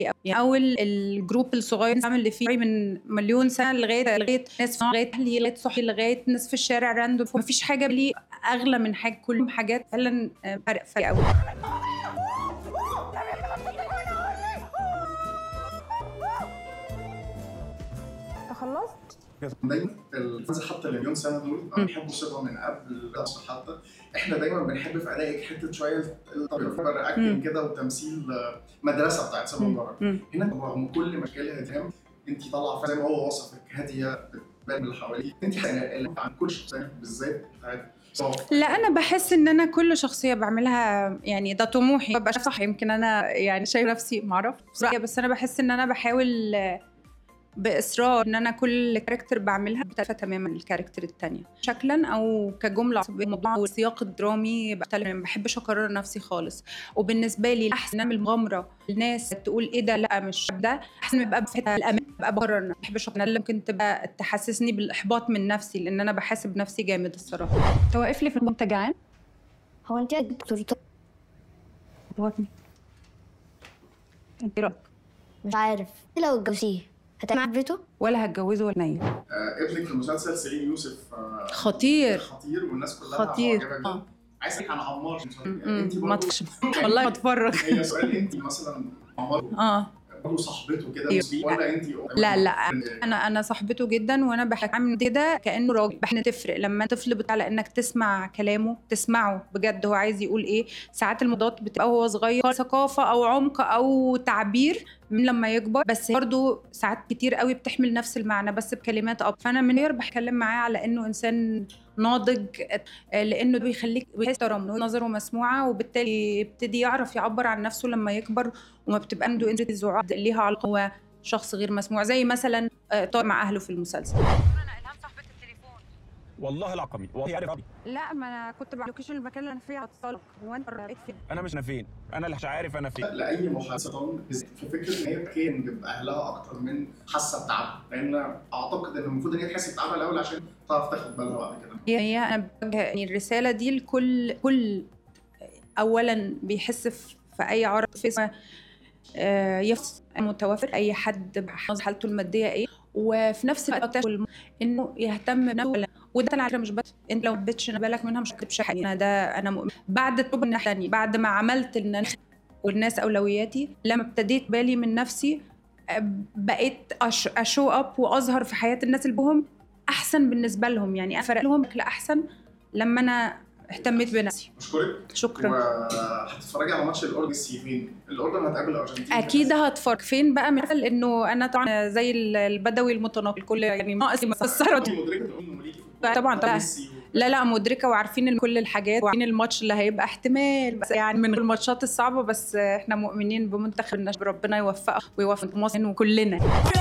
يعني اول الجروب الصغير اللي فيه من مليون سنه لغايه لغايه ناس لغايه اهلي لغايه صحي لغايه ناس في الشارع راندوم مفيش حاجه ليه اغلى من حاجه كلهم حاجات فعلا فرق فرق قوي خلصت دايما الفانز حتى المليون سنه دول بيحبوا صبا من قبل الرقص حتى احنا دايما بنحب في ادائك حته شويه الطريقه اكتنج كده وتمثيل مدرسه بتاعت صبا مبارك هنا رغم كل مشاكلها الهام انت طالعه زي ما هو وصفك هاديه بتبان من اللي حواليك انت عن كل شخصيه بالذات بتاعت لا انا بحس ان انا كل شخصيه بعملها يعني ده طموحي ببقى صح يمكن انا يعني شايف نفسي معرفش بس انا بحس ان انا بحاول باصرار ان انا كل كاركتر بعملها مختلفه تماما الكاركتر التانية شكلا او كجمله موضوع والسياق الدرامي بختلف ما بحبش اكرر نفسي خالص وبالنسبه لي احسن اعمل مغامره الناس تقول ايه ده لا مش ده احسن ما يبقى في حته الامان ابقى بكرر ما بحبش انا ممكن تبقى تحسسني بالاحباط من نفسي لان انا بحاسب نفسي جامد الصراحه توقف لي في المنتجعين هو انت يا دكتور وطني انت رايك مش عارف لو اتجوزيه هتعمل معاه بيته ولا هتجوزه ولا نايم آه ابنك في المسلسل سليم يوسف آه خطير خطير والناس كلها خطير اه عايز اسالك عن عمار انت ما والله اتفرج هي سؤال انت مثلا عمار اه برضه صاحبته كده ولا انت لا لا انا انا صاحبته جدا وانا بحكي كده كانه راجل احنا تفرق لما طفل بتعلق انك تسمع كلامه تسمعه بجد هو عايز يقول ايه ساعات الموضوعات بتبقى وهو صغير ثقافه او عمق او تعبير من لما يكبر بس برضه ساعات كتير قوي بتحمل نفس المعنى بس بكلمات اب فانا من غير بتكلم معاه على انه انسان ناضج لانه بيخليك بيحترم نظره مسموعه وبالتالي يبتدي يعرف يعبر عن نفسه لما يكبر وما بتبقى عنده انجز وعقد ليها علاقه هو شخص غير مسموع زي مثلا طارق مع اهله في المسلسل والله العقمي والله عارف ربي لا ما انا كنت بعلوكيش المكان اللي انا فيه اتصالك هو انت رأيت فين انا مش انا فين انا اللي مش عارف انا فين لاي محادثه في فكره ان هي كان بيبقى اهلها اكتر من حاسه بتعبها لان اعتقد ان المفروض ان هي تحس بتعبها الاول عشان تعرف تاخد بالها بعد كده هي انا يعني الرساله دي لكل كل اولا بيحس في اي عرض في يفصل متوفر اي حد بحفظ حالته الماديه ايه وفي نفس الوقت انه يهتم بنفسه وده على مش بس انت لو ما حبيتش بالك منها مش هتكتبش حاجه انا ده انا مؤمن بعد التوبه الناحيه الثانيه بعد ما عملت ان والناس اولوياتي لما ابتديت بالي من نفسي بقيت اشو اب واظهر في حياه الناس اللي بهم احسن بالنسبه لهم يعني افرق لهم بشكل احسن لما انا اهتميت بنفسي بشكرك شكرا وهتتفرجي على ماتش الاردن فين الاردن هتقابل الارجنتين اكيد هتفرج فين بقى مثل انه انا طبعا زي البدوي المتناقل كل يعني ناقص مسخره طبعا طبعا لا لا مدركه وعارفين كل الحاجات وعارفين الماتش اللي هيبقى احتمال بس يعني من الماتشات الصعبه بس احنا مؤمنين بمنتخب ربنا يوفقه ويوفق مصر وكلنا